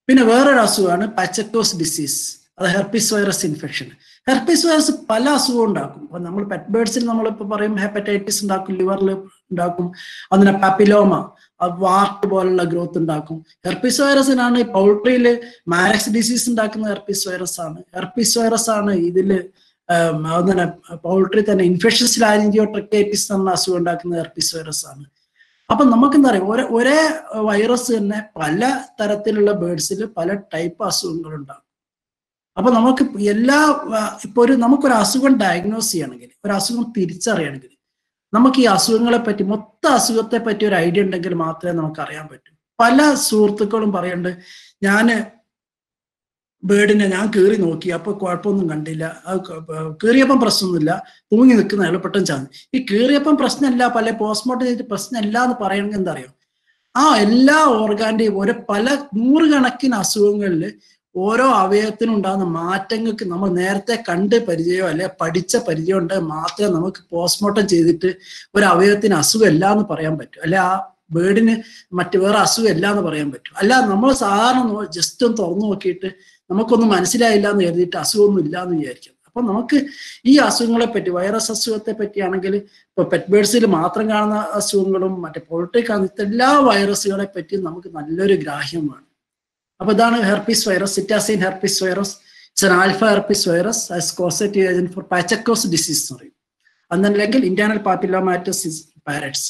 പിന്നെ വേറൊരു അസുഖമാണ് പച്ചക്കോസ് ഡിസീസ് അത് herpes virus infection herpes virus പല അസുഖവും ഉണ്ടാക്കും അപ്പൊ നമ്മൾ പെറ്റ് ബേർഡ്സിൽ നമ്മളിപ്പോൾ പറയും ഹെപ്പറ്റൈറ്റിസ് ഉണ്ടാക്കും ലിവറിൽ ഉണ്ടാക്കും അതിനെ പാപ്പിലോമ വാർട്ട് പോലുള്ള ഗ്രോത്ത് ഉണ്ടാക്കും ഹെർപ്പിസ് വൈറസിനാണ് പൗൾട്രിയിൽ മാരക്സ് ഡിസീസ് ഉണ്ടാക്കുന്ന ഹെർപ്പിസ് വൈറസ് ആണ് ഹെർപ്പിസ് വൈറസ് ആണ് ഇതില് അങ്ങനെ പൗൾട്രി തന്നെ ഇൻഫെക്ഷൻസ് ലാരിഞ്ചിയോട്രക്കൈറ്റിസ് എന്ന അസുഖം ഉണ്ടാക്കുന്ന ഹെർപ്പിസ് വൈറസ് ആണ് അപ്പൊ നമുക്ക് എന്താ പറയുക ഒരേ ഒരേ വൈറസ് തന്നെ പല തരത്തിലുള്ള ബേർഡ്സിൽ പല ടൈപ്പ് അസുഖങ്ങൾ ഉണ്ടാകും അപ്പൊ നമുക്ക് എല്ലാ ഇപ്പൊ ഒരു നമുക്കൊരു അസുഖം ഡയഗ്നോസ് ചെയ്യണമെങ്കിൽ ഒരു അസുഖം തിരിച്ചറിയണമെങ്കിൽ നമുക്ക് ഈ അസുഖങ്ങളെ പറ്റി മൊത്തം അസുഖത്തെ പറ്റി ഒരു ഐഡിയ ഉണ്ടെങ്കിൽ മാത്രമേ നമുക്ക് അറിയാൻ പറ്റൂ പല സുഹൃത്തുക്കളും പറയുന്നുണ്ട് ഞാന് ബേഡിനെ ഞാൻ കീറി നോക്കി അപ്പൊ കുഴപ്പമൊന്നും കണ്ടില്ല അത് കീറിയപ്പം പ്രശ്നമൊന്നുമില്ല തൂങ്ങി നിൽക്കുന്ന അയാൾ പെട്ടെന്ന് ചാന്ന് ഈ കീറിയപ്പം പ്രശ്നമല്ല പല പോസ്റ്റ്മോർട്ടം ചെയ്തിട്ട് പ്രശ്നമല്ല എന്ന് പറയണമെങ്കിൽ എന്താ അറിയോ ആ എല്ലാ ഓർഗാന്റെയും ഒരു പല നൂറുകണക്കിന് അസുഖങ്ങളിൽ ഓരോ അവയവത്തിനും ഉണ്ടാകുന്ന മാറ്റങ്ങൾക്ക് നമ്മൾ നേരത്തെ കണ്ട് പരിചയമോ അല്ലെ പഠിച്ച പരിചയം ഉണ്ടെങ്കിൽ മാത്രമേ നമുക്ക് പോസ്റ്റ്മോർട്ടം ചെയ്തിട്ട് ഒരു അവയവത്തിന് അസുഖമല്ല എന്ന് പറയാൻ പറ്റൂ അല്ലെ ആ ബേഡിന് മറ്റു വേറെ അസുഖമല്ല എന്ന് പറയാൻ പറ്റും അല്ല നമ്മൾ സാധാരണ ജസ്റ്റ് ഒന്ന് തുറന്നു നോക്കിയിട്ട് നമുക്കൊന്നും മനസ്സിലായില്ല എന്ന് കരുതിയിട്ട് അസുഖമൊന്നും ഇല്ല എന്ന് വിചാരിക്കും അപ്പൊ നമുക്ക് ഈ അസുഖങ്ങളെ പറ്റി വൈറസ് അസുഖത്തെ പറ്റിയാണെങ്കിൽ ഇപ്പൊ പെറ്റ് ബേഡ്സിൽ മാത്രം കാണുന്ന അസുഖങ്ങളും മറ്റേ പോൾട്രി കാണുന്ന എല്ലാ വൈറസുകളെ പറ്റിയും നമുക്ക് നല്ലൊരു ഗ്രാഹ്യമാണ് അപ്പൊ ഇതാണ് herpes virus psittacine herpes virus it's an alpha herpes virus as causative agent for Pacheco's disease എന്ന് പറയും അതല്ലെങ്കിൽ ഇന്റേണൽ പാപ്പിലോമാറ്റസ് പാരറ്റ്സ്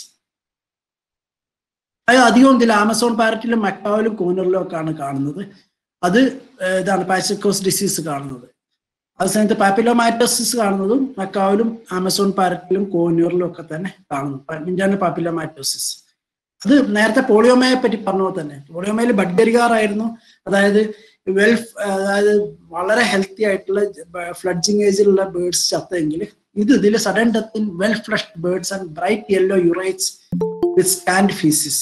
അത് അധികവും ഇതിൽ ആമസോൺ പാരറ്റിലും മക്കാവിലും കൂനറിലും ഒക്കെയാണ് കാണുന്നത് അത് ഇതാണ് പാച്ചക്കോസ് ഡിസീസ് കാണുന്നത് അത് സമയത്ത് പാപ്പിലോമാറ്റോസിസ് കാണുന്നതും മക്കാവിലും ആമസോൺ പാരറ്റിലും കോന്യൂറിലും ഒക്കെ തന്നെ കാണുന്നു ഇന്റേണൽ പാപ്പിലോമാറ്റോസിസ് അത് നേരത്തെ പോളിയോമയെ പറ്റി പറഞ്ഞ പോലെ തന്നെ പോളിയോമയിൽ ബഡ്ഗരികാറായിരുന്നു അതായത് വെൽ അതായത് വളരെ ഹെൽത്തി ആയിട്ടുള്ള ഫ്ലഡ്ജിങ് ഏജിലുള്ള ബേർഡ്സ് ചത്തെങ്കിൽ ഇത് ഇതിൽ sudden death in well fleshed birds and bright yellow urates with scant faeces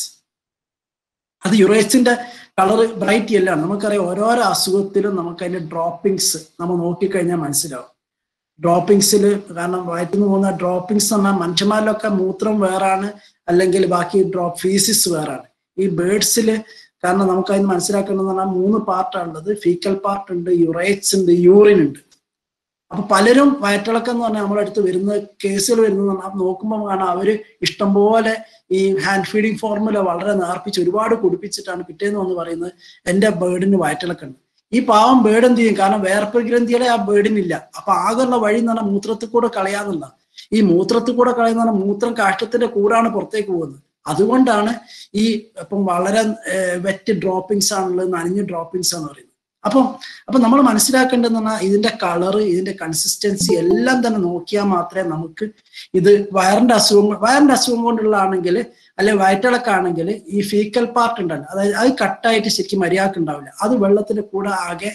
അത് യുറൈറ്റ്സിന്റെ കളർ ബ്രൈറ്റ് യെല്ലോ ആണ് നമുക്കറിയാം ഓരോരോ അസുഖത്തിലും നമുക്ക് അതിന്റെ ഡ്രോപ്പിങ്സ് നമ്മൾ നോക്കിക്കഴിഞ്ഞാൽ മനസ്സിലാവും ഡ്രോപ്പിങ്സിൽ കാരണം വയറ്റിന്ന് പോകുന്ന ഡ്രോപ്പിങ്സ് എന്ന് പറഞ്ഞാൽ മനുഷ്യന്മാരിലൊക്കെ മൂത്രം വേറാണ് അല്ലെങ്കിൽ ബാക്കി ഡ്രോപ്പ് ഫീസിസ് വേറാണ് ഈ ബേർഡ്സിൽ കാരണം നമുക്ക് അതിന് മനസ്സിലാക്കേണ്ടതെന്ന് പറഞ്ഞാൽ മൂന്ന് പാർട്ടാണുള്ളത് ഫീക്കൽ പാർട്ട് ഉണ്ട് യുറൈറ്റ്സ് ഉണ്ട് യൂറിൻ ഉണ്ട് അപ്പൊ പലരും വയറ്റിളക്കം എന്ന് പറഞ്ഞാൽ നമ്മുടെ അടുത്ത് വരുന്ന കേസുകൾ വരുന്നത് പറഞ്ഞാൽ നോക്കുമ്പോൾ കാണാം അവര് ഇഷ്ടംപോലെ ഈ ഹാൻഡ് ഫീഡിങ് ഫോർമുല വളരെ നേർപ്പിച്ച് ഒരുപാട് കുടിപ്പിച്ചിട്ടാണ് പിറ്റേന്ന് വന്ന് പറയുന്നത് എന്റെ ബേർഡിന് വയറ്റിളക്കുണ്ട് ഈ പാവം ബേർഡ് എന്ത് ചെയ്യും കാരണം വേർപ്പ് ഗ്രന്ഥികളെ ആ ബേർഡിനില്ല അപ്പൊ ആകെയുള്ള വഴി എന്ന് പറഞ്ഞാൽ മൂത്രത്തിൽ കൂടെ കളയാന്നുള്ള ഈ മൂത്രത്തിൽ കൂടെ കളയുന്ന മൂത്രം കാഷ്ടത്തിന്റെ കൂടാണ് പുറത്തേക്ക് പോകുന്നത് അതുകൊണ്ടാണ് ഈ ഇപ്പം വളരെ വെറ്റ് ഡ്രോപ്പിങ്സ് ആണുള്ളത് നനഞ്ഞ ഡ്രോപ്പിങ്സ് ആണ് പറയുന്നത് അപ്പം അപ്പൊ നമ്മൾ മനസ്സിലാക്കേണ്ടതെന്ന് പറഞ്ഞാൽ ഇതിന്റെ കളറ് ഇതിന്റെ കൺസിസ്റ്റൻസി എല്ലാം തന്നെ നോക്കിയാൽ മാത്രമേ നമുക്ക് ഇത് വയറിന്റെ അസുഖം വയറിന്റെ അസുഖം കൊണ്ടുള്ളതാണെങ്കിൽ അല്ലെ വയറ്റിളക്കാണെങ്കിൽ ഈ ഫീക്കൽ പാർട്ട് ഉണ്ടല്ലോ അതായത് അത് കട്ടായിട്ട് ശരിക്കും മര്യാദക്ക് ഉണ്ടാവില്ല അത് വെള്ളത്തിന്റെ കൂടെ ആകെ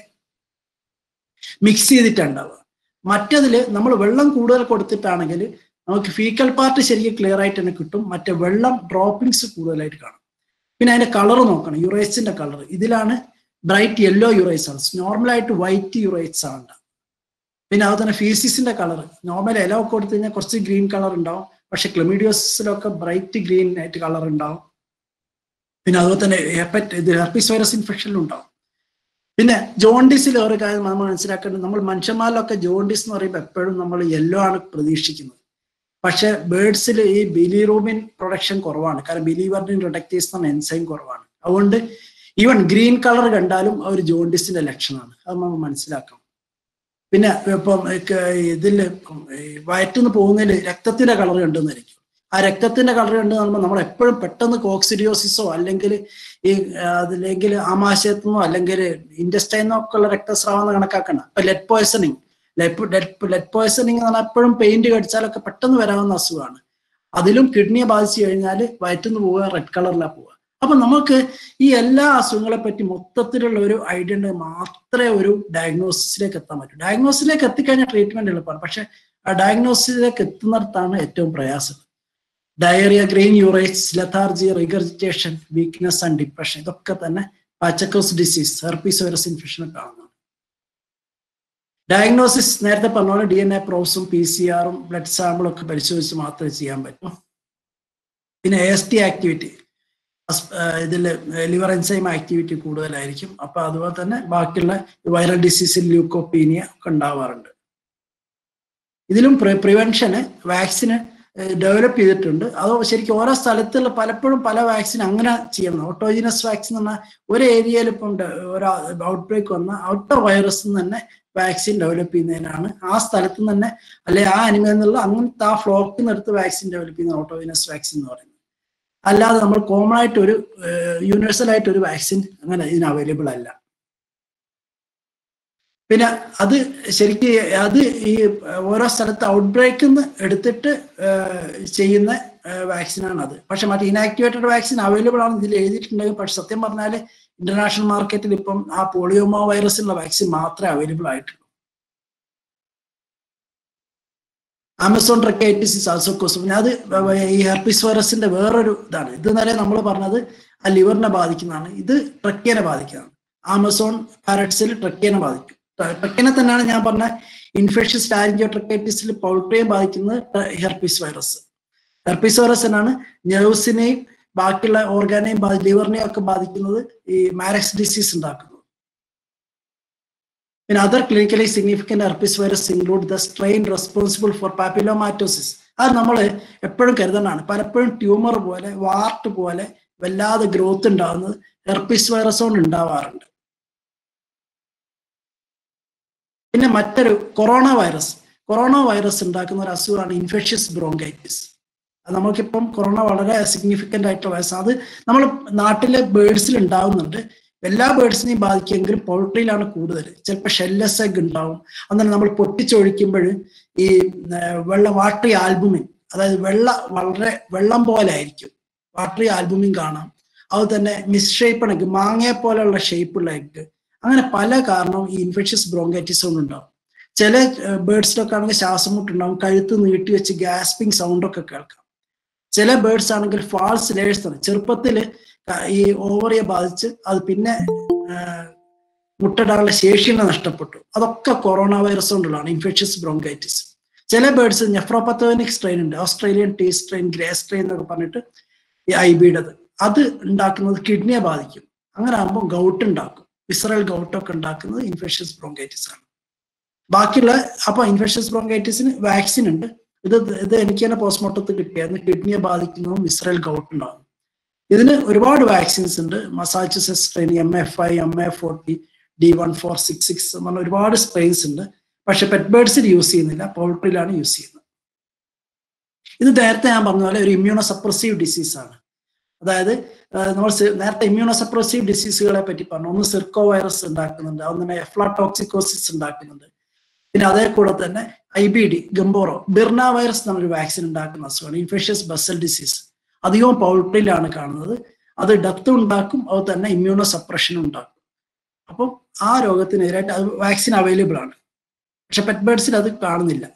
മിക്സ് ചെയ്തിട്ടുണ്ടാവുക മറ്റതില് നമ്മൾ വെള്ളം കൂടുതൽ കൊടുത്തിട്ടാണെങ്കിൽ നമുക്ക് ഫീക്കൽ പാർട്ട് ശരിക്കും ക്ലിയർ ആയിട്ട് തന്നെ കിട്ടും മറ്റേ വെള്ളം ഡ്രോപ്പിങ്സ് കൂടുതലായിട്ട് കാണും പിന്നെ അതിന്റെ കളർ നോക്കണം യുറൈസിന്റെ കളർ ഇതിലാണ് ബ്രൈറ്റ് യെല്ലോ യുറൈസ് ആണ് നോർമലായിട്ട് വൈറ്റ് യുറൈറ്റ്സ് ആണ് പിന്നെ അതുപോലെ തന്നെ ഫീസിസിന്റെ കളർ നോർമൽ ഇല ഒക്കെ കൊടുത്തു കഴിഞ്ഞാൽ കുറച്ച് ഗ്രീൻ കളർ ഉണ്ടാവും പക്ഷെ ക്ലമിഡിയോസിലൊക്കെ ബ്രൈറ്റ് ഗ്രീൻ ആയിട്ട് കളർ ഉണ്ടാവും പിന്നെ അതുപോലെ തന്നെ ഹെപ്പറ്റ് ഇത് ഹെർപ്പിസ് വൈറസ് ഇൻഫെക്ഷനിലും ഉണ്ടാവും പിന്നെ ജോണ്ടിസിൽ ഒരു കാര്യം നമ്മൾ മനസ്സിലാക്കേണ്ടത് നമ്മൾ മനുഷ്യന്മാരിലൊക്കെ ജോണ്ടിസ് എന്ന് പറയുമ്പോൾ എപ്പോഴും നമ്മൾ യെല്ലോ ആണ് പ്രതീക്ഷിക്കുന്നത് പക്ഷെ ബേർഡ്സിൽ ഈ ബിലിറൂമിൻ പ്രൊഡക്ഷൻ കുറവാണ് കാരണം ബിലിവർഡിൻ റിഡക്റ്റീസ് എന്ന എൻസൈം കുറവാണ് അതുകൊണ്ട് ഈവൻ ഗ്രീൻ കളർ കണ്ടാലും ഒരു ജോണ്ടിസിന്റെ ലക്ഷണമാണ് അത് നമ്മൾ മനസ്സിലാക്കണം പിന്നെ ഇപ്പം ഇതിൽ വയറ്റുനിന്ന് പോകുന്നതിൽ രക്തത്തിന്റെ കളർ കണ്ടെന്നായിരിക്കും ആ രക്തത്തിന്റെ കളർ കണ്ട് പറയുമ്പോൾ നമ്മൾ എപ്പോഴും പെട്ടെന്ന് കോക്സിഡിയോസിസോ അല്ലെങ്കിൽ ഈ അതില്ലെങ്കിൽ ആമാശയത്തുനിന്നോ അല്ലെങ്കിൽ ഇൻഡസ്റ്റൈനോ ഒക്കെ ഉള്ള രക്തസ്രാവം കണക്കാക്കണം ഇപ്പൊ ലെഡ് പോയ്സണിങ് ലെഡ് പോയ്സണിങ് എന്ന് പറഞ്ഞാൽ എപ്പോഴും പെയിന്റ് കടിച്ചാലൊക്കെ പെട്ടെന്ന് വരാവുന്ന അസുഖമാണ് അതിലും കിഡ്നിയെ ബാധിച്ചു കഴിഞ്ഞാൽ വയറ്റുനിന്ന് പോവുക റെഡ് കളറിലാണ് പോവുക അപ്പൊ നമുക്ക് ഈ എല്ലാ അസുഖങ്ങളെ പറ്റി മൊത്തത്തിലുള്ള ഒരു ഐഡിയ ഉണ്ടെങ്കിൽ മാത്രമേ ഒരു ഡയഗ്നോസിസിലേക്ക് എത്താൻ പറ്റൂ ഡയഗ്നോസിലേക്ക് എത്തിക്കഴിഞ്ഞാൽ ട്രീറ്റ്മെന്റ് എളുപ്പമാണ് പക്ഷെ ആ ഡയഗ്നോസിസിലേക്ക് എത്തുന്നിടത്താണ് ഏറ്റവും പ്രയാസം diarrhoea green urates lethargy regurgitation weakness and depression ഇതൊക്കെ തന്നെ Pacheco's disease herpes virus infection കാണുന്നു ഡയഗ്നോസിസ് നേരത്തെ പറഞ്ഞ പോലെ ഡി എൻ എ പ്രോസും പി സി ആറും ബ്ലഡ് സാമ്പിളും ഒക്കെ പരിശോധിച്ച് മാത്രമേ ചെയ്യാൻ പറ്റൂ പിന്നെ എസ് ടി ആക്ടിവിറ്റി ഇതിൽ ലിവർ എൻസൈം ആക്ടിവിറ്റി കൂടുതലായിരിക്കും അപ്പൊ അതുപോലെ തന്നെ ബാക്കിയുള്ള വൈറൽ ഡിസീസിൽ ല്യൂക്കോപ്പീനിയ ഒക്കെ ഉണ്ടാവാറുണ്ട് ഇതിലും പ്രിവെൻഷന് വാക്സിന് ഡെവലപ്പ് ചെയ്തിട്ടുണ്ട് അത് ശരിക്കും ഓരോ സ്ഥലത്തുള്ള പലപ്പോഴും പല വാക്സിൻ അങ്ങനെ ചെയ്യണം ഓട്ടോജിനസ് വാക്സിൻ എന്ന് പറഞ്ഞാൽ ഒരു ഏരിയയിൽ ഇപ്പം ഒരു ഔട്ട് ബ്രേക്ക് വന്ന ഔട്ട് വൈറസ് തന്നെ വാക്സിൻ ഡെവലപ്പ് ചെയ്യുന്നതിനാണ് ആ സ്ഥലത്ത് നിന്ന് തന്നെ അല്ലെ ആ അനിമയിൽ നിന്നുള്ള അങ്ങനത്തെ ആ ഫ്ലോക്കിൽ നിന്ന് എടുത്ത് വാക്സിൻ ഡെവലപ്പ് ചെയ്യുന്ന ഓട്ടോജിനസ് വാക്സിൻ എന്ന് പറയുന്നത് അല്ലാതെ നമ്മൾ കോമൺ ആയിട്ട് ഒരു യൂണിവേഴ്സൽ ആയിട്ട് ഒരു വാക്സിൻ അങ്ങനെ ഇതിന് അവൈലബിൾ അല്ല പിന്നെ അത് ശരിക്കും അത് ഈ ഓരോ സ്ഥലത്ത് ഔട്ട് ബ്രേക്കിൽ നിന്ന് എടുത്തിട്ട് ചെയ്യുന്ന വാക്സിനാണ് അത് പക്ഷെ മറ്റേ ഇനാക്ടിവേറ്റഡ് വാക്സിൻ അവൈലബിൾ ആണ് ഇതിൽ എഴുതിയിട്ടുണ്ടെങ്കിൽ പക്ഷെ സത്യം പറഞ്ഞാൽ ഇന്റർനാഷണൽ മാർക്കറ്റിൽ ഇപ്പം ആ പോളിയോമോ വൈറസിനുള്ള വാക്സിൻ മാത്രമേ അവൈലബിൾ ആയിട്ടുള്ളൂ ആമസോൺ ട്രക്കൈറ്റിസ് ആൾസോ കോസ് പിന്നെ അത് ഈ ഹെർപ്പിസ് വൈറസിന്റെ വേറൊരു ഇതാണ് ഇത് നേരെ നമ്മൾ പറഞ്ഞത് ആ ലിവറിനെ ബാധിക്കുന്നതാണ് ഇത് ട്രക്കേനെ ബാധിക്കുന്നതാണ് ആമസോൺ പാരറ്റ്സിൽ ട്രക്കേനെ ബാധിക്കും ട്രക്കേനെ തന്നെയാണ് ഞാൻ പറഞ്ഞ ഇൻഫെഷ്യസ് ടാരിഞ്ചോ ട്രക്കൈറ്റിസിൽ പൗൾട്രിയെ ബാധിക്കുന്നത് ഹെർപ്പിസ് വൈറസ് ഹെർപ്പിസ് വൈറസ് എന്നാണ് നെർവ്സിനെയും ബാക്കിയുള്ള ഓർഗാനെയും ലിവറിനെയും ഒക്കെ ബാധിക്കുന്നത് ഈ മാരക്സ് ഡിസീസ് ഉണ്ടാക്കുന്നത് പിന്നെ other clinically significant herpes virus include the strain responsible for papillomatosis അത് നമ്മൾ എപ്പോഴും കരുതണമാണ് പലപ്പോഴും ട്യൂമർ പോലെ വാർട്ട് പോലെ വല്ലാതെ ഗ്രോത്ത് ഉണ്ടാകുന്നത് ഹെർപ്പിസ് വൈറസ് കൊണ്ട് ഉണ്ടാവാറുണ്ട് പിന്നെ മറ്റൊരു കൊറോണ വൈറസ് കൊറോണ വൈറസ് ഉണ്ടാക്കുന്ന ഒരു അസുഖമാണ് ഇൻഫെഷ്യസ് ബ്രോങ്കൈറ്റിസ് അത് നമുക്കിപ്പം കൊറോണ വളരെ സിഗ്നിഫിക്കൻ്റ് ആയിട്ടുള്ള വൈറസ് അത് നമ്മൾ നാട്ടിലെ ബേഡ്സിൽ ഉണ്ടാവുന്നുണ്ട് എല്ലാ ബേഡ്സിനെയും ബാധിക്കുമെങ്കിലും പൗൾട്രിയിലാണ് കൂടുതൽ ചിലപ്പോൾ ഷെല്ലസ് എഗ് ഉണ്ടാവും അന്നേരം നമ്മൾ പൊട്ടിച്ചൊഴിക്കുമ്പോൾ ഈ വെള്ള വാട്ടറി ആൽബുമിൻ അതായത് വെള്ള വളരെ വെള്ളം പോലെ ആയിരിക്കും വാട്ടറി ആൽബുമിൻ കാണാം അത് തന്നെ മിസ് ഷേപ്പ് എഗ് മാങ്ങയെ പോലെയുള്ള ഷേപ്പുള്ള എഗ് അങ്ങനെ പല കാരണവും ഈ ഇൻഫെഷ്യസ് ബ്രോങ്കൈറ്റിസ് കൊണ്ടുണ്ടാവും ചില ബേർഡ്സിലൊക്കെ ആണെങ്കിൽ ശ്വാസം മുട്ടുണ്ടാവും കഴുത്ത് നീട്ടി വെച്ച് ഗ്യാസ്പിംഗ് സൗണ്ടൊക്കെ കേൾക്കാം ചില ബേർഡ്സ് ആണെങ്കിൽ ഫാൾസ് ലേഴ്സ് ആണ് ചെറുപ്പത്തിൽ ഈ ഓവറിയെ ബാധിച്ച് അത് പിന്നെ മുട്ടയിടാനുള്ള ശേഷിനെ നഷ്ടപ്പെട്ടു അതൊക്കെ കൊറോണ വൈറസ് കൊണ്ടുള്ളതാണ് ഇൻഫെഷ്യസ് ബ്രോങ്കൈറ്റിസ് ചില ബേർഡ്സ് നെഫ്രോപത്തോനിക് സ്ട്രെയിൻ ഉണ്ട് Australian T strain Gray strain എന്നൊക്കെ പറഞ്ഞിട്ട് ഈ ഐ ബിയുടേത് അത് ഉണ്ടാക്കുന്നത് കിഡ്നിയെ ബാധിക്കും അങ്ങനെ ആകുമ്പോൾ ഗൗട്ട് ഉണ്ടാക്കും വിസറൽ ഗൗട്ടൊക്കെ ഉണ്ടാക്കുന്നത് ഇൻഫെഷ്യസ് ബ്രോങ്കൈറ്റിസ് ആണ് ബാക്കിയുള്ള അപ്പൊ ഇൻഫെഷ്യസ് ബ്രോങ്കൈറ്റിസിന് വാക്സിൻ ഉണ്ട് ഇത് ഇത് എനിക്ക് തന്നെ പോസ്റ്റ്മോർട്ടത്തിൽ കിട്ടിയായിരുന്നു കിഡ്നിയെ ബാധിക്കുന്നതും വിസറൽ ഗൗട്ട് ഉണ്ടാകും ഇതിന് ഒരുപാട് വാക്സിൻസ് ഉണ്ട് Massachusetts strain M F I M A forty D one four six six പറഞ്ഞ ഒരുപാട് സ്ട്രെയിൻസ് ഉണ്ട് പക്ഷെ പെറ്റ് ബേർഡ്സിൽ യൂസ് ചെയ്യുന്നില്ല പൗൾട്രിയിലാണ് യൂസ് ചെയ്യുന്നത് ഇത് നേരത്തെ ഞാൻ പറഞ്ഞ പോലെ ഒരു ഇമ്മ്യൂണോ സപ്രസീവ് ഡിസീസ് ആണ് അതായത് നമ്മൾ നേരത്തെ ഇമ്മ്യൂണോ സപ്രസീവ് ഡിസീസുകളെ പറ്റി പറഞ്ഞു ഒന്ന് സിർക്കോ വൈറസ് ഉണ്ടാക്കുന്നുണ്ട് അതുതന്നെ എഫ്ലാടോക്സിക്കോസിസ് ഉണ്ടാക്കുന്നുണ്ട് പിന്നെ അതേ കൂടെ തന്നെ I B D Gumboro birna virus എന്നൊരു വാക്സിൻ ഉണ്ടാക്കുന്ന അസുഖമാണ് ഇൻഫെഷ്യസ് ബസൽ ഡിസീസ് അധികവും പൗൾട്രിയിലാണ് കാണുന്നത് അത് ഡെത്ത് ഉണ്ടാക്കും അത് തന്നെ ഇമ്മ്യൂണോ സപ്രഷൻ ഉണ്ടാക്കും അപ്പം ആ രോഗത്തിനെതിരായിട്ട് അത് വാക്സിൻ അവൈലബിൾ ആണ് പക്ഷെ പെറ്റ് ബേർഡ്സിൽ അത് കാണുന്നില്ല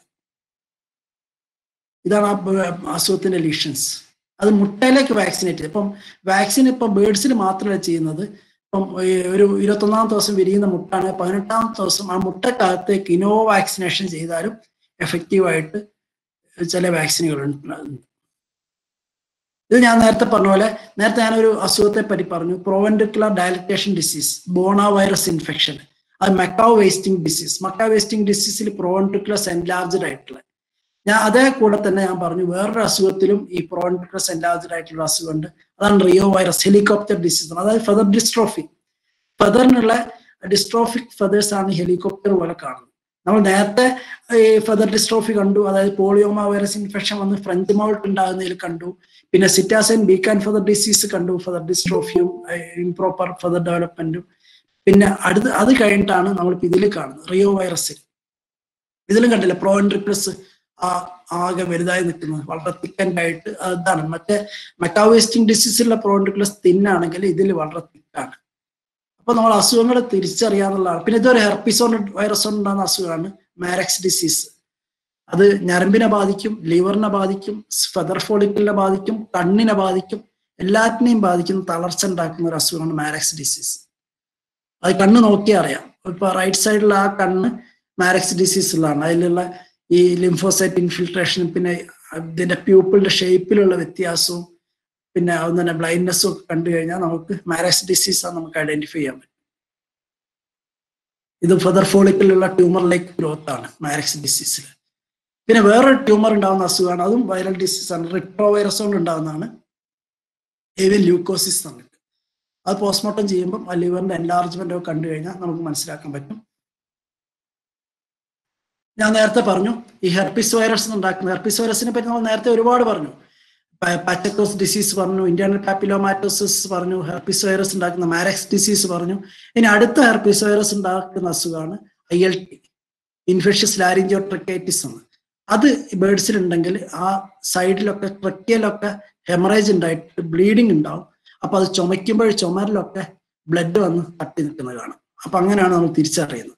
ഇതാണ് ആ അസുഖത്തിന്റെ ലീഷൻസ് അത് മുട്ടയിലേക്ക് വാക്സിനേറ്റ് ഇപ്പം വാക്സിൻ ഇപ്പം ബേർഡ്സിൽ മാത്രമല്ല ചെയ്യുന്നത് ഇപ്പം ഒരു ഇരുപത്തൊന്നാം ദിവസം വിരിയുന്ന മുട്ടാണ് പതിനെട്ടാം ദിവസം ആ മുട്ടക്കകത്തേക്ക് ഇനോ വാക്സിനേഷൻ ചെയ്താലും എഫക്റ്റീവായിട്ട് ചില വാക്സിനുകൾ ഉണ്ട് ഇത് ഞാൻ നേരത്തെ പറഞ്ഞ പോലെ നേരത്തെ ഞാനൊരു അസുഖത്തെ പറ്റി പറഞ്ഞു proventricular dilatation disease borna virus infection അത് macaw wasting disease macaw wasting ഡിസീസിൽ പ്രോവെൻഡിക്കുലസ് എൻലാർജ്ഡ് ആയിട്ടുള്ള ഞാൻ അതേ കൂടെ തന്നെ ഞാൻ പറഞ്ഞു വേറൊരു അസുഖത്തിലും ഈ പ്രോവെൻഡിക്കുലസ് എൻലാർജ്ഡ് ആയിട്ടുള്ള അസുഖമുണ്ട് അതാണ് റിയോ വൈറസ് ഹെലികോപ്റ്റർ ഡിസീസ് അതായത് ഫെദർ ഡിസ്ട്രോഫി ഫെദറിനുള്ള ഡിസ്ട്രോഫിക് ഫെദേഴ്സ് ആണ് ഹെലികോപ്റ്റർ പോലെ കാണുന്നത് നമ്മൾ നേരത്തെ ഈ ഫെദർ ഡിസ്ട്രോഫി കണ്ടു അതായത് പോളിയോമ വൈറസ് ഇൻഫെക്ഷൻ വന്ന് ഫ്രഞ്ച് മൗൾട്ട് ഉണ്ടാകുന്നതിൽ കണ്ടു പിന്നെ സിറ്റാസൈൻ ബീക്കാൻ ഫെദർ ഡിസീസ് കണ്ടു ഫെദർ ഡിസ്ട്രോഫിയും ഇംപ്രോപ്പർ ഫെദർ ഡെവലപ്മെന്റും പിന്നെ അടുത്ത് അത് കഴിഞ്ഞിട്ടാണ് നമ്മൾ ഇതിൽ കാണുന്നത് റിയോ വൈറസിൽ ഇതിലും കണ്ടില്ല പ്രോൻട്രിപ്ലസ് ആ ആകെ വലുതായി നിൽക്കുന്നത് വളരെ തിക്കൻഡ് ആയിട്ട് അതാണ് മറ്റേ മെക്കാവേസ്റ്റിംഗ് ഡിസീസിലുള്ള പ്രോൻട്രിപ്ലസ് തിന്നാണെങ്കിൽ ഇതിൽ വളരെ തിക്കാണ് അപ്പൊ നമ്മൾ അസുഖങ്ങൾ തിരിച്ചറിയാന്നുള്ളതാണ് പിന്നെ ഇതൊരു ഹെർപ്പിസോൺ വൈറസ് ഉണ്ടാകുന്ന അസുഖമാണ് മാരക്സ് ഡിസീസ് അത് ഞരമ്പിനെ ബാധിക്കും ലിവറിനെ ബാധിക്കും ഫെദർ ഫോളിക്കിളിനെ ബാധിക്കും കണ്ണിനെ ബാധിക്കും എല്ലാറ്റിനെയും ബാധിക്കുന്ന തളർച്ച ഉണ്ടാക്കുന്ന ഒരു അസുഖമാണ് മാരക്സ് ഡിസീസ് അത് കണ്ണ് നോക്കിയാൽ അറിയാം ഇപ്പൊ റൈറ്റ് സൈഡിലുള്ള ആ കണ്ണ് മാരക്സ് ഡിസീസ് ഉള്ളതാണ് അതിലുള്ള ഈ ലിംഫോസൈറ്റ് ഇൻഫിൽട്രേഷനും പിന്നെ ഇതിന്റെ പ്യൂപ്പിളിന്റെ ഷേപ്പിലുള്ള വ്യത്യാസവും പിന്നെ അതുപോലെ തന്നെ ബ്ലൈൻഡ്നെസ്സും ഒക്കെ കണ്ടു കഴിഞ്ഞാൽ നമുക്ക് മാരക്സ് ഡിസീസ് ആണ് നമുക്ക് ഐഡന്റിഫൈ ചെയ്യാൻ പറ്റും ഇത് ഫെദർ ഫോളിക്കിലുള്ള ട്യൂമർ ലൈക്ക് ഗ്രോത്ത് ആണ് മാരക്സ് ഡിസീസിൽ പിന്നെ വേറൊരു ട്യൂമർ ഉണ്ടാകുന്ന അസുഖമാണ് അതും വൈറൽ ഡിസീസ് ആണ് റിട്രോ വൈറസ് കൊണ്ട് ഉണ്ടാകുന്നതാണ് ഏവിയൻ ല്യൂക്കോസിസ് എന്നിട്ട് അത് പോസ്റ്റ്മോർട്ടം ചെയ്യുമ്പോൾ ആ ലിവറിന്റെ എൻലാർജ്മെന്റ് ഒക്കെ കണ്ടു കഴിഞ്ഞാൽ നമുക്ക് മനസ്സിലാക്കാൻ പറ്റും ഞാൻ നേരത്തെ പറഞ്ഞു ഈ ഹെർപ്പിസ് വൈറസ് ഉണ്ടാക്കുന്ന ഹെർപ്പിസ് വൈറസിനെ പറ്റി നമ്മൾ നേരത്തെ ഒരുപാട് പറഞ്ഞു പാറ്റക്കോസ് ഡിസീസ് പറഞ്ഞു ഇന്റേണൽ പാപ്പിലോമാറ്റോസിസ് പറഞ്ഞു ഹെർപ്പിസ് വൈറസ് ഉണ്ടാക്കുന്ന മാരക്സ് ഡിസീസ് പറഞ്ഞു ഇനി അടുത്ത ഹെർപ്പിസ് വൈറസ് ഉണ്ടാക്കുന്ന അസുഖമാണ് I L T infectious laryngotracheitis എന്ന് അത് ബേഡ്സിൽ ഉണ്ടെങ്കിൽ ആ സൈഡിലൊക്കെ ട്രക്കിയലൊക്കെ ഹെമറേജ് ഉണ്ടായിട്ട് ബ്ലീഡിങ് ഉണ്ടാവും അപ്പൊ അത് ചുമയ്ക്കുമ്പോൾ ചുമരിലൊക്കെ ബ്ലഡ് വന്ന് തട്ടി നിൽക്കുന്നത് കാണാം അപ്പൊ അങ്ങനെയാണ് നമ്മൾ തിരിച്ചറിയുന്നത്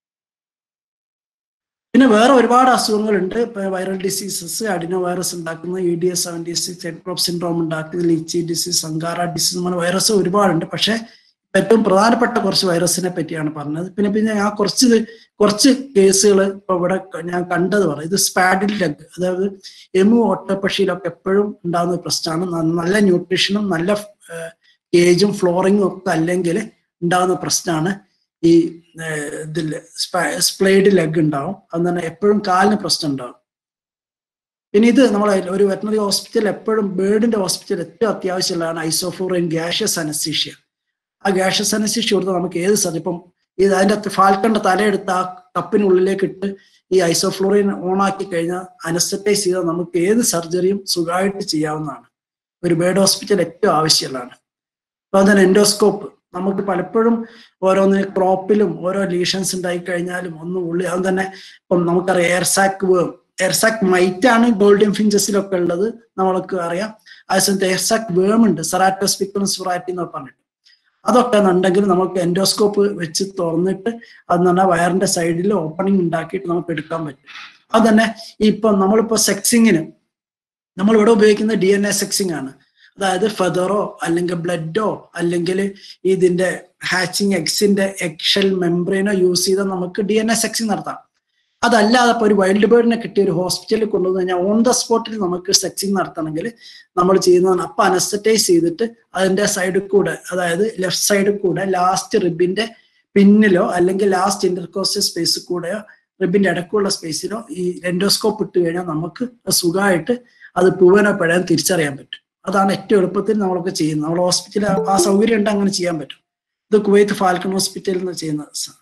പിന്നെ വേറെ ഒരുപാട് അസുഖങ്ങളുണ്ട് ഇപ്പൊ വൈറൽ ഡിസീസസ് അഡിനോ വൈറസ് ഉണ്ടാക്കുന്ന E D S seventy six egg drop syndrome ഉണ്ടാക്കുന്ന ലിച്ചി ഡിസീസ് സങ്കാര ഡിസീസ് അങ്ങനെ വൈറസ് ഒരുപാടുണ്ട് പക്ഷെ ഏറ്റവും പ്രധാനപ്പെട്ട കുറച്ച് വൈറസിനെ പറ്റിയാണ് പറഞ്ഞത് പിന്നെ പിന്നെ ആ കുറച്ച് കുറച്ച് കേസുകൾ ഇപ്പൊ ഇവിടെ ഞാൻ കണ്ടത് പറയാം ഇത് സ്പാഡിൽ ലെഗ് അതായത് എമു ഓട്ടപ്പക്ഷിയിലൊക്കെ എപ്പോഴും ഉണ്ടാകുന്ന പ്രശ്നമാണ് നല്ല ന്യൂട്രീഷനും നല്ല കേജും ഫ്ലോറിങ്ങും ഒക്കെ അല്ലെങ്കിൽ ഉണ്ടാകുന്ന പ്രശ്നമാണ് ഈ ഇതിൽ സ്പ്ലേഡ് ലെഗ് ഉണ്ടാവും അത് തന്നെ എപ്പോഴും കാലിന് പ്രശ്നം ഉണ്ടാവും പിന്നെ ഇത് നമ്മൾ ഒരു വെറ്റനറി ഹോസ്പിറ്റൽ എപ്പോഴും ബേർഡിന്റെ ഹോസ്പിറ്റൽ ഏറ്റവും അത്യാവശ്യമുള്ളതാണ് ഐസോഫ്ലോറൈൻ ഗ്യാഷ്യസ് അനസ്തീഷ്യ ആ ഗ്യാഷ്യസ് അനസ്തീഷ്യ കൊടുത്ത് നമുക്ക് ഏത് സാധനം ഇപ്പം ഇത് അതിൻ്റെ അകത്ത് ഫാൽക്കണിന്റെ തലയെടുത്ത് ആ കപ്പിനുള്ളിലേക്ക് ഇട്ട് ഈ ഐസോഫ്ലോറിൻ ഓൺ ആക്കി കഴിഞ്ഞാൽ അനസ്തറ്റൈസ് ചെയ്താൽ നമുക്ക് ഏത് സർജറിയും സുഖമായിട്ട് ചെയ്യാവുന്നതാണ് ഒരു ബേർഡ് ഹോസ്പിറ്റൽ ഏറ്റവും ആവശ്യമുള്ളതാണ് അപ്പൊ അതിന് എൻഡോസ്കോപ്പ് നമുക്ക് പലപ്പോഴും ഓരോന്ന് ക്രോപ്പിലും ഓരോ ലീഷൻസ് ഉണ്ടായി കഴിഞ്ഞാലും ഒന്നും ഉള്ളി അത് തന്നെ ഇപ്പം നമുക്കറിയാം എയർസാക്ക് വേം എയർസാക്ക് മൈറ്റ് ആണ് ഗോൾഡൻ ഫിഞ്ചസിലൊക്കെ ഉള്ളത് നമ്മൾക്ക് അറിയാം അതേസമയത്ത് എയർസാക്ക് വേം ഉണ്ട് സെറാറ്റോസ് പിക്കണസ് വെറൈറ്റി എന്ന് പറഞ്ഞിട്ട് അതൊക്കെ എന്നുണ്ടെങ്കിൽ നമുക്ക് എൻഡോസ്കോപ്പ് വെച്ച് തുറന്നിട്ട് അത് പറഞ്ഞാൽ വയറിന്റെ സൈഡിൽ ഓപ്പണിംഗ് ഉണ്ടാക്കിയിട്ട് നമുക്ക് എടുക്കാൻ പറ്റും അത് തന്നെ ഇപ്പം നമ്മളിപ്പോ സെക്സിങ്ങിന് നമ്മൾ ഇവിടെ ഉപയോഗിക്കുന്ന ഡി എൻ എ സെക്സിങ് ആണ് അതായത് ഫെദറോ അല്ലെങ്കിൽ ബ്ലഡോ അല്ലെങ്കിൽ ഇതിന്റെ ഹാച്ചിങ് എക്സിന്റെ എക്ഷൽ മെംബ്രെയിനോ യൂസ് ചെയ്താൽ നമുക്ക് ഡി എൻ എ സെക്സിങ് നടത്താം അതല്ലാതെ ഇപ്പോൾ ഒരു വൈൽഡ് ബേർഡിനെ കിട്ടിയ ഒരു ഹോസ്പിറ്റലിൽ കൊണ്ടുവന്ന് കഴിഞ്ഞാൽ ഓൺ ദ സ്പോട്ടിൽ നമുക്ക് സെക്സിങ് നടത്തണമെങ്കിൽ നമ്മൾ ചെയ്യുന്നതാണ് അപ്പം അനസ്തറ്റൈസ് ചെയ്തിട്ട് അതിന്റെ സൈഡിൽ കൂടെ അതായത് ലെഫ്റ്റ് സൈഡിൽ കൂടെ ലാസ്റ്റ് റിബിന്റെ പിന്നിലോ അല്ലെങ്കിൽ ലാസ്റ്റ് ഇന്റർകോസ്റ്റൽ സ്പേസിൽ കൂടെയോ റിബിന്റെ ഇടക്കുള്ള സ്പേസിലോ ഈ എൻഡോസ്കോപ്പ് ഇട്ട് കഴിഞ്ഞാൽ നമുക്ക് സുഖമായിട്ട് അത് പൂവനോ പിഴയാൻ തിരിച്ചറിയാൻ പറ്റും അതാണ് ഏറ്റവും എളുപ്പത്തിൽ നമ്മളൊക്കെ ചെയ്യുന്നത് നമ്മൾ ഹോസ്പിറ്റലിൽ ആ സൗകര്യം ഉണ്ട് അങ്ങനെ ചെയ്യാൻ പറ്റും ഇത് കുവൈത്ത് ഫാൽക്കൺ ഹോസ്പിറ്റലിൽ നിന്ന് ചെയ്യുന്ന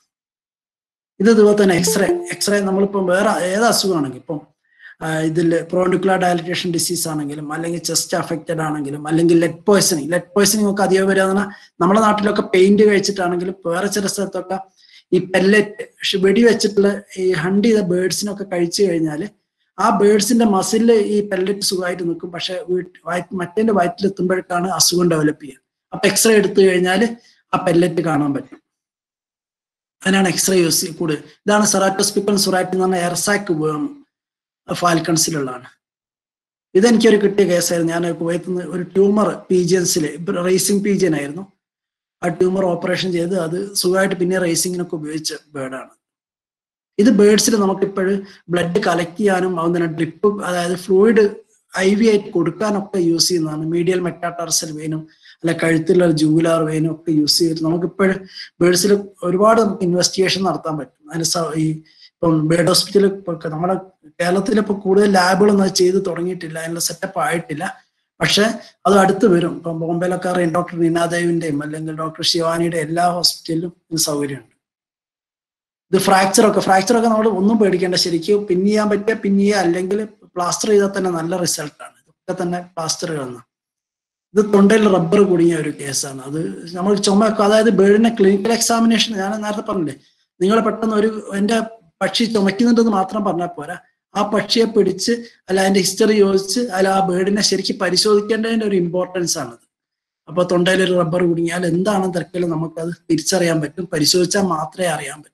ഇത് ഇതുപോലെ തന്നെ എക്സ്റേ എക്സ്റേ നമ്മളിപ്പം വേറെ ഏത് അസുഖമാണെങ്കിൽ ഇപ്പം ഇതിൽ പ്രോണ്ടിക്കുലർ ഡയലിറ്റേഷൻ ഡിസീസ് ആണെങ്കിലും അല്ലെങ്കിൽ ചെസ്റ്റ് അഫക്റ്റഡ് ആണെങ്കിലും അല്ലെങ്കിൽ ലെഡ് പോയ്സണിങ് ലെഡ് പോയ്സണിങ് ഒക്കെ അധികം വരിക നമ്മുടെ നാട്ടിലൊക്കെ പെയിന്റ് കഴിച്ചിട്ടാണെങ്കിലും വേറെ ചില സ്ഥലത്തൊക്കെ ഈ പെല്ലറ്റ് വെടി വെച്ചിട്ടുള്ള ഈ ഹണ്ട് ചെയ്ത ബേർഡ്സിനൊക്കെ കഴിച്ചു കഴിഞ്ഞാൽ ആ ബേർഡ്സിന്റെ മസിലിൽ ഈ പെല്ലറ്റ് സുഖമായിട്ട് നിൽക്കും പക്ഷെ മറ്റേന്റെ വയറ്റിലെത്തുമ്പോഴേക്കാണ് അസുഖം ഡെവലപ്പ് ചെയ്യുക അപ്പൊ എക്സ്റേ എടുത്തു കഴിഞ്ഞാൽ ആ പെല്ലറ്റ് കാണാൻ പറ്റും അതിനാണ് എക്സ്റേ യൂസ് കൂടുതൽ ഇതാണ് സെറാറ്റോസ്പിക്കൽ സുറാറ്റ് എന്ന് പറഞ്ഞ എർസാക്ക് വേം ഫാൽക്കൺസിലുള്ളതാണ് ഇതെനിക്കൊരു കിട്ടിയ കേസായിരുന്നു ഞാൻ കുവൈത്തിൽ നിന്ന് ഒരു ട്യൂമർ പീജിയൻസിൽ റേസിംഗ് പീജിയൻ ആയിരുന്നു ആ ട്യൂമർ ഓപ്പറേഷൻ ചെയ്ത് അത് സുഖമായിട്ട് പിന്നെ റേസിങ്ങിനൊക്കെ ഉപയോഗിച്ച ബേർഡാണ് ഇത് ബേർഡ്സിൽ നമുക്കിപ്പോഴും ബ്ലഡ് കളക്ട് ചെയ്യാനും അതുപോലെ ഡ്രിപ്പ് അതായത് ഫ്ലൂയിഡ് ഐ വി ആയിട്ട് കൊടുക്കാനൊക്കെ യൂസ് ചെയ്യുന്നതാണ് മീഡിയൽ മെറ്റാടാർസൽ വെയിനും അല്ല കഴുത്തിലുള്ള ജൂലാർ വെയിനും ഒക്കെ യൂസ് ചെയ്തിട്ട് നമുക്കിപ്പോഴും ബേർഡ്സിൽ ഒരുപാട് നമുക്ക് ഇൻവെസ്റ്റിഗേഷൻ നടത്താൻ പറ്റും അതിന് ഈ ഇപ്പം ബേർഡ് ഹോസ്പിറ്റലിൽ നമ്മുടെ കേരളത്തിൽ ഇപ്പോൾ കൂടുതൽ ലാബുകളൊന്നും അത് ചെയ്ത് തുടങ്ങിയിട്ടില്ല അതിനുള്ള സെറ്റപ്പ് ആയിട്ടില്ല പക്ഷെ അത് അടുത്ത് വരും ഇപ്പം ബോംബെയിലൊക്കെ അറിയാം ഡോക്ടർ നീനാദേവിന്റെയും അല്ലെങ്കിൽ ഡോക്ടർ ശിവാനിയുടെ എല്ലാ ഹോസ്പിറ്റലിലും ഇത് സൗകര്യമുണ്ട് ഇത് ഫ്രാക്ചർ ഒക്കെ ഫ്രാക്ചർ ഒക്കെ നമ്മൾ ഒന്നും പേടിക്കേണ്ട ശരിക്കും പിൻ ചെയ്യാൻ പറ്റിയ പിൻ ചെയ്യുക അല്ലെങ്കിൽ പ്ലാസ്റ്റർ ചെയ്താൽ തന്നെ നല്ല റിസൾട്ടാണ് ഇതൊക്കെ തന്നെ പ്ലാസ്റ്ററുകളാണ് ഇത് തൊണ്ടയിൽ റബ്ബർ കുടുങ്ങിയ ഒരു കേസാണ് അത് നമ്മൾ ചുമയൊക്കെ അതായത് ബേർഡിനെ ക്ലിനിക്കൽ എക്സാമിനേഷൻ ഞാൻ നേരത്തെ പറഞ്ഞില്ലേ നിങ്ങൾ പെട്ടെന്ന് ഒരു എൻ്റെ പക്ഷി ചുമക്കുന്നുണ്ടെന്ന് മാത്രം പറഞ്ഞാൽ പോരാ ആ പക്ഷിയെ പിടിച്ച് അല്ല അതിന്റെ ഹിസ്റ്ററി ചോദിച്ച് അല്ല ആ ബേർഡിനെ ശരിക്കും പരിശോധിക്കേണ്ടതിന്റെ ഒരു ഇമ്പോർട്ടൻസ് ആണത് അപ്പൊ തൊണ്ടയിൽ ഒരു റബ്ബർ കുടുങ്ങിയാൽ എന്താണ് തിരക്കിൽ നമുക്കത് തിരിച്ചറിയാൻ പറ്റും പരിശോധിച്ചാൽ മാത്രമേ അറിയാൻ പറ്റൂ